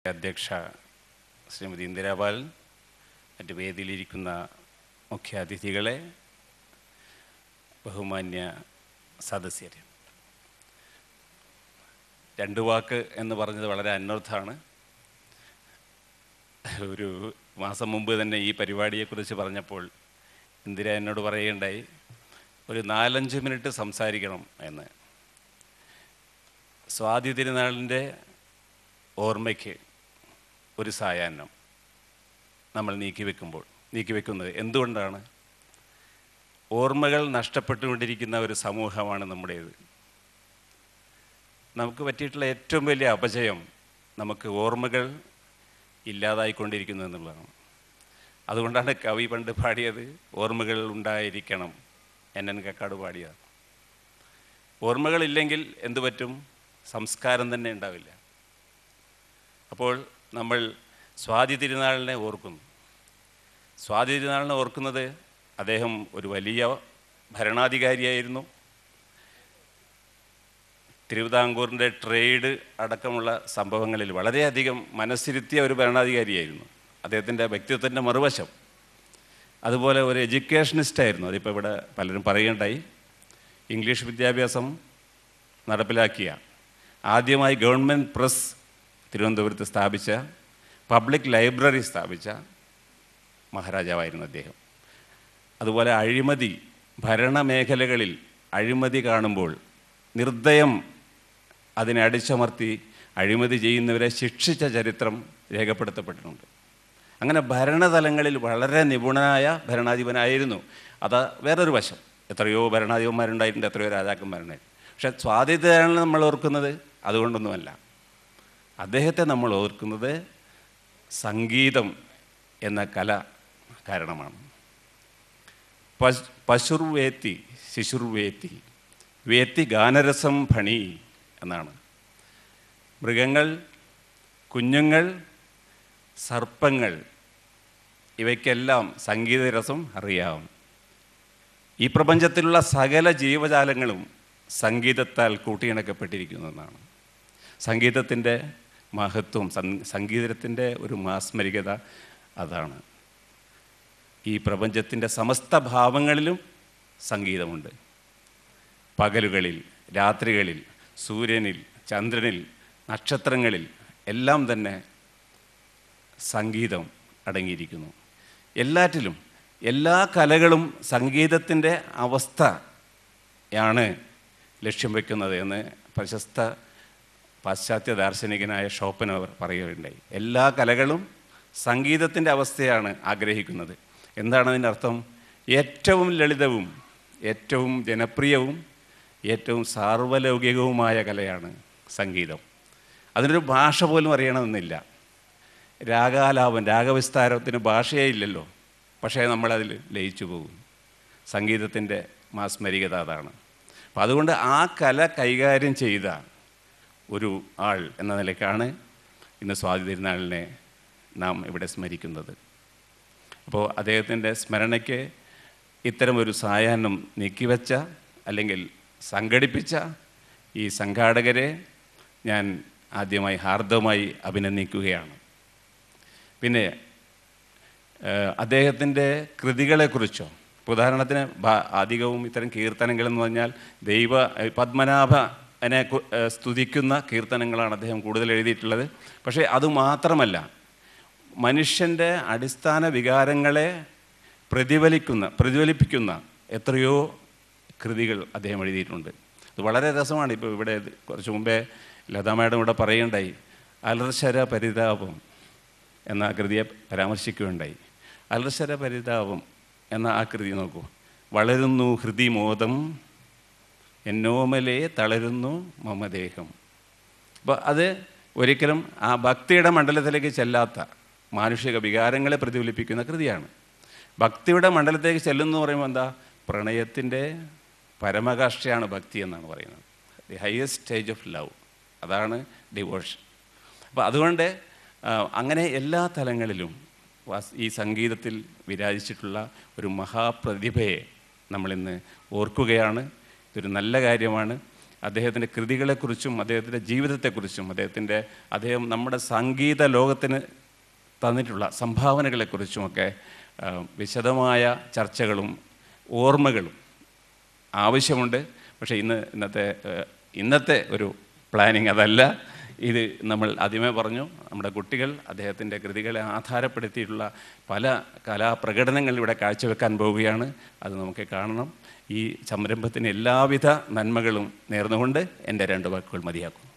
അധ്യക്ഷ ശ്രീമതി ഇന്ദിരാപാൽ മറ്റ് വേദിയിലിരിക്കുന്ന മുഖ്യാതിഥികളെ ബഹുമാന്യ സദസ്യര് രണ്ട് വാക്ക് എന്ന് പറഞ്ഞത് വളരെ അന്വർത്ഥമാണ് ഒരു മാസം മുമ്പ് തന്നെ ഈ പരിപാടിയെക്കുറിച്ച് പറഞ്ഞപ്പോൾ ഇന്ദിര എന്നോട് പറയുകയുണ്ടായി ഒരു നാലഞ്ച് മിനിറ്റ് സംസാരിക്കണം എന്ന് സ്വാതി തിരുനാളിൻ്റെ ഓർമ്മയ്ക്ക് ഒരു സായാഹ്നം നമ്മൾ നീക്കിവെക്കുമ്പോൾ നീക്കിവെക്കുന്നത് എന്തുകൊണ്ടാണ് ഓർമ്മകൾ നഷ്ടപ്പെട്ടുകൊണ്ടിരിക്കുന്ന ഒരു സമൂഹമാണ് നമ്മുടേത് നമുക്ക് പറ്റിയിട്ടുള്ള ഏറ്റവും വലിയ അപജയം നമുക്ക് ഓർമ്മകൾ ഇല്ലാതായിക്കൊണ്ടിരിക്കുന്നു എന്നുള്ളതാണ് അതുകൊണ്ടാണ് കവി പണ്ട് പാടിയത് ഓർമ്മകൾ ഉണ്ടായിരിക്കണം എൻ എൻ കക്കാട് പാടിയത് ഓർമ്മകളില്ലെങ്കിൽ എന്തു പറ്റും സംസ്കാരം തന്നെ ഉണ്ടാവില്ല അപ്പോൾ നമ്മൾ സ്വാതി തിരുനാളിനെ ഓർക്കുന്നു സ്വാതി തിരുനാളിനെ ഓർക്കുന്നത് അദ്ദേഹം ഒരു വലിയ ഭരണാധികാരിയായിരുന്നു തിരുവിതാംകൂറിൻ്റെ ട്രേഡ് അടക്കമുള്ള സംഭവങ്ങളിൽ വളരെയധികം മനസ്സിരുത്തിയ ഒരു ഭരണാധികാരിയായിരുന്നു അദ്ദേഹത്തിൻ്റെ വ്യക്തിത്വത്തിൻ്റെ മറുവശം അതുപോലെ ഒരു എഡ്യൂക്കേഷനിസ്റ്റ് ആയിരുന്നു അതിപ്പോൾ ഇവിടെ പലരും പറയുകയുണ്ടായി ഇംഗ്ലീഷ് വിദ്യാഭ്യാസം നടപ്പിലാക്കിയ ആദ്യമായി ഗവൺമെൻറ് പ്രസ് തിരുവനന്തപുരത്ത് സ്ഥാപിച്ച പബ്ലിക് ലൈബ്രറി സ്ഥാപിച്ച മഹാരാജാവായിരുന്നു അദ്ദേഹം അതുപോലെ അഴിമതി ഭരണമേഖലകളിൽ അഴിമതി കാണുമ്പോൾ നിർദ്ദയം അതിനെ അടിച്ചമർത്തി അഴിമതി ചെയ്യുന്നവരെ ശിക്ഷിച്ച ചരിത്രം രേഖപ്പെടുത്തപ്പെട്ടിട്ടുണ്ട് അങ്ങനെ ഭരണതലങ്ങളിൽ വളരെ നിപുണനായ ഭരണാധിപനായിരുന്നു അത് വേറൊരു വശം എത്രയോ ഭരണാധിപന്മാരുണ്ടായിട്ടുണ്ട് എത്രയോ രാജാക്കന്മാരുണ്ടായിട്ടുണ്ട് പക്ഷെ സ്വാതന്ത്ര്യമാണ് നമ്മൾ ഓർക്കുന്നത് അതുകൊണ്ടൊന്നുമല്ല അദ്ദേഹത്തെ നമ്മൾ ഓർക്കുന്നത് സംഗീതം എന്ന കല കാരണമാണ് പശ് പശുർവേത്തി ശിശുർവേത്തി വേത്തി ഗാനരസം ഫണി എന്നാണ് മൃഗങ്ങൾ കുഞ്ഞുങ്ങൾ സർപ്പങ്ങൾ ഇവയ്ക്കെല്ലാം സംഗീതരസം അറിയാം ഈ പ്രപഞ്ചത്തിലുള്ള സകല ജീവജാലങ്ങളും സംഗീതത്താൽ കൂട്ടിയിണക്കപ്പെട്ടിരിക്കുന്നതാണ് സംഗീതത്തിൻ്റെ മഹത്വം സംഗീതത്തിൻ്റെ ഒരു മാസ്മരികത അതാണ് ഈ പ്രപഞ്ചത്തിൻ്റെ സമസ്ത ഭാവങ്ങളിലും സംഗീതമുണ്ട് പകലുകളിൽ രാത്രികളിൽ സൂര്യനിൽ ചന്ദ്രനിൽ നക്ഷത്രങ്ങളിൽ എല്ലാം തന്നെ സംഗീതം അടങ്ങിയിരിക്കുന്നു എല്ലാറ്റിലും എല്ലാ കലകളും സംഗീതത്തിൻ്റെ അവസ്ഥയാണ് ലക്ഷ്യം വയ്ക്കുന്നത് എന്ന് പ്രശസ്ത പാശ്ചാത്യ ദാർശനികനായ ഷോപ്പനവർ പറയുകയുണ്ടായി എല്ലാ കലകളും സംഗീതത്തിൻ്റെ അവസ്ഥയാണ് ആഗ്രഹിക്കുന്നത് എന്താണ് അതിൻ്റെ അർത്ഥം ഏറ്റവും ലളിതവും ഏറ്റവും ജനപ്രിയവും ഏറ്റവും സാർവലൗകികവുമായ കലയാണ് സംഗീതം അതിനൊരു ഭാഷ പോലും അറിയണമെന്നില്ല രാഗാലാപം രാഗവിസ്താരത്തിന് ഭാഷയേ ഇല്ലല്ലോ പക്ഷേ നമ്മളതിൽ ലയിച്ചു പോകും സംഗീതത്തിൻ്റെ മാസ്മരികത അതാണ് അപ്പം അതുകൊണ്ട് ആ കല കൈകാര്യം ചെയ്ത ഒരു ആൾ എന്ന നിലയ്ക്കാണ് ഇന്ന് സ്വാതി തിരുനാളിനെ നാം ഇവിടെ സ്മരിക്കുന്നത് അപ്പോൾ അദ്ദേഹത്തിൻ്റെ സ്മരണയ്ക്ക് ഇത്തരമൊരു സായാഹ്നം നീക്കിവെച്ച അല്ലെങ്കിൽ സംഘടിപ്പിച്ച ഈ സംഘാടകരെ ഞാൻ ആദ്യമായി ഹാർദവമായി അഭിനന്ദിക്കുകയാണ് പിന്നെ അദ്ദേഹത്തിൻ്റെ കൃതികളെക്കുറിച്ചോ ഉദാഹരണത്തിന് അധികവും ഇത്തരം കീർത്തനങ്ങൾ എന്ന് പറഞ്ഞാൽ ദൈവ പത്മനാഭനെ സ്തുതിക്കുന്ന കീർത്തനങ്ങളാണ് അദ്ദേഹം കൂടുതൽ എഴുതിയിട്ടുള്ളത് പക്ഷേ അതുമാത്രമല്ല മനുഷ്യൻ്റെ അടിസ്ഥാന വികാരങ്ങളെ പ്രതിഫലിക്കുന്ന പ്രതിഫലിപ്പിക്കുന്ന എത്രയോ കൃതികൾ അദ്ദേഹം എഴുതിയിട്ടുണ്ട് അത് വളരെ രസമാണ് ഇപ്പോൾ ഇവിടെ കുറച്ച് മുമ്പേ ലതാ മാഡം ഇവിടെ പറയുണ്ടായി അലർശര പരിതാപം എന്ന കൃതിയെ പരാമർശിക്കുകയുണ്ടായി അലർശര പരിതാപം എന്ന ആ കൃതി നോക്കൂ വളരുന്നു ഹൃതിമോദം എന്നോമലേ തളരുന്നു മമദേഹം അപ്പോൾ അത് ഒരിക്കലും ആ ഭക്തിയുടെ മണ്ഡലത്തിലേക്ക് ചെല്ലാത്ത മാനുഷിക വികാരങ്ങളെ പ്രതിഫലിപ്പിക്കുന്ന കൃതിയാണ് ഭക്തിയുടെ മണ്ഡലത്തേക്ക് ചെല്ലുന്നു പറയുമ്പോൾ എന്താ പ്രണയത്തിൻ്റെ പരമകാഷ്ഠയാണ് ഭക്തി എന്നാണ് പറയുന്നത് the highest stage of love അതാണ് ഡിവോഷൻ അപ്പോൾ അതുകൊണ്ട് അങ്ങനെ എല്ലാ തലങ്ങളിലും ഈ സംഗീതത്തിൽ വിരാജിച്ചിട്ടുള്ള ഒരു മഹാപ്രതിഭയെ നമ്മളിന്ന് ഓർക്കുകയാണ് ഇതൊരു നല്ല കാര്യമാണ് അദ്ദേഹത്തിൻ്റെ കൃതികളെക്കുറിച്ചും അദ്ദേഹത്തിൻ്റെ ജീവിതത്തെക്കുറിച്ചും അദ്ദേഹത്തിൻ്റെ അദ്ദേഹം നമ്മുടെ സംഗീത ലോകത്തിന് തന്നിട്ടുള്ള സംഭാവനകളെക്കുറിച്ചുമൊക്കെ ആ, വിശദമായ ചർച്ചകളും ഓർമ്മകളും ആവശ്യമുണ്ട് പക്ഷേ ഇന്ന് ഇന്നത്തെ ഏഹ്, ഇന്നത്തെ ഒരു പ്ലാനിങ് അതല്ല ഇത് നമ്മൾ ആദ്യമേ പറഞ്ഞു നമ്മുടെ കുട്ടികൾ അദ്ദേഹത്തിൻ്റെ കൃതികളെ ആധാരപ്പെടുത്തിയിട്ടുള്ള പല കലാപ്രകടനങ്ങൾ ഇവിടെ കാഴ്ചവെക്കാൻ പോവുകയാണ് അത് നമുക്ക് കാണണം ഈ സംരംഭത്തിന് എല്ലാവിധ നന്മകളും നേർന്നുകൊണ്ട് എൻ്റെ രണ്ട് വാക്കുകൾ മതിയാക്കുന്നു